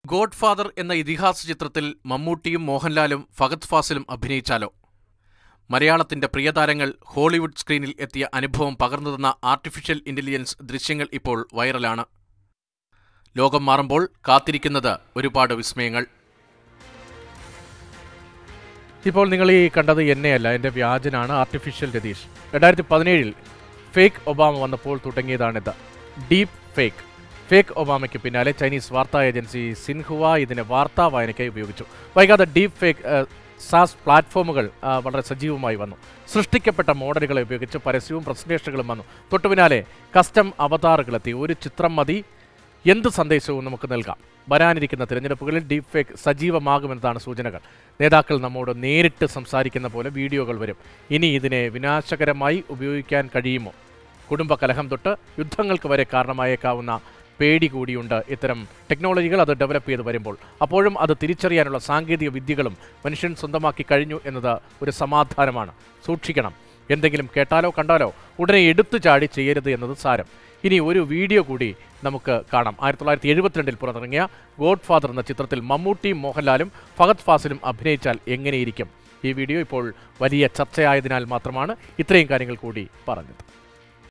God father എന്ന ഇതിഹാസ ചിത്രത്തിൽ മമ്മൂട്ടിയും മോഹൻലാലും ഫഗത് ഫാസിലും അഭിനയിച്ചാലോ മലയാളത്തിന്റെ പ്രിയതാരങ്ങൾ ഹോളിവുഡ് സ്ക്രീനിൽ എത്തിയ അനുഭവം പകർന്നുതന്ന ആർട്ടിഫിഷ്യൽ ഇന്റലിജൻസ് ദൃശ്യങ്ങൾ ഇപ്പോൾ വൈറലാണ് ലോകം മാറുമ്പോൾ കാത്തിരിക്കുന്നത് ഒരുപാട് വിസ്മയങ്ങൾ ഇപ്പോൾ നിങ്ങൾ ഈ കണ്ടത് എന്നെയല്ല എൻ്റെ വ്യാജനാണ് ആർട്ടിഫിഷ്യൽ രതീഷ് രണ്ടായിരത്തി പതിനേഴിൽ ഫേക്ക് ഒബാമ വന്നപ്പോൾ തുടങ്ങിയതാണിത് ഡീപ്പ് ഫേക്ക് ഫേക്ക് ഒബാമയ്ക്ക് പിന്നാലെ ചൈനീസ് വാർത്താ ഏജൻസി സിൻഹുവ ഇതിനെ വാർത്താ വായനയ്ക്കായി ഉപയോഗിച്ചു വൈകാതെ ഡീപ്പ് ഫേക്ക് സാസ് പ്ലാറ്റ്ഫോമുകൾ ആ, വളരെ സജീവമായി വന്നു സൃഷ്ടിക്കപ്പെട്ട മോഡലുകളെ ഉപയോഗിച്ച് പരസ്യവും പ്രസന്റേഷനുകളും വന്നു തൊട്ടു പിന്നാലെ കസ്റ്റം അവതാറുകളെത്തി ഒരു ചിത്രം മതി എന്ത് സന്ദേശവും നമുക്ക് നൽകാം വരാനിരിക്കുന്ന തിരഞ്ഞെടുപ്പുകളിൽ ഡീപ് ഫേക്ക് സജീവമാകുമെന്നതാണ് സൂചനകൾ നേതാക്കൾ നമ്മോട് നേരിട്ട് സംസാരിക്കുന്ന പോലെ വീഡിയോകൾ വരും ഇനി ഇതിനെ വിനാശകരമായി ഉപയോഗിക്കാൻ കഴിയുമോ കുടുംബ കലഹം തൊട്ട് യുദ്ധങ്ങൾക്ക് വരെ കാരണമായേക്കാവുന്ന പേടി കൂടിയുണ്ട് ഇത്തരം ടെക്നോളജികൾ അത് ഡെവലപ്പ് ചെയ്ത് വരുമ്പോൾ അപ്പോഴും അത് തിരിച്ചറിയാനുള്ള സാങ്കേതിക വിദ്യകളും മനുഷ്യൻ സ്വന്തമാക്കി കഴിഞ്ഞു എന്നത് ഒരു സമാധാനമാണ് സൂക്ഷിക്കണം എന്തെങ്കിലും കേട്ടാലോ കണ്ടാലോ ഉടനെ എടുത്തു ചാടി ചെയ്യരുത് എന്നത് സാരം ഇനി ഒരു വീഡിയോ കൂടി നമുക്ക് കാണാം ആയിരത്തി തൊള്ളായിരത്തി എഴുപത്തിരണ്ടിൽ പുറത്തിറങ്ങിയ ഗോഡ് ഫാദർ എന്ന ചിത്രത്തിൽ മമ്മൂട്ടിയും മോഹൻലാലും ഫഹദ് ഫാസിലും അഭിനയിച്ചാൽ എങ്ങനെയിരിക്കും ഈ വീഡിയോ ഇപ്പോൾ വലിയ ചർച്ചയായതിനാൽ മാത്രമാണ് ഇത്രയും കാര്യങ്ങൾ കൂടി പറഞ്ഞത്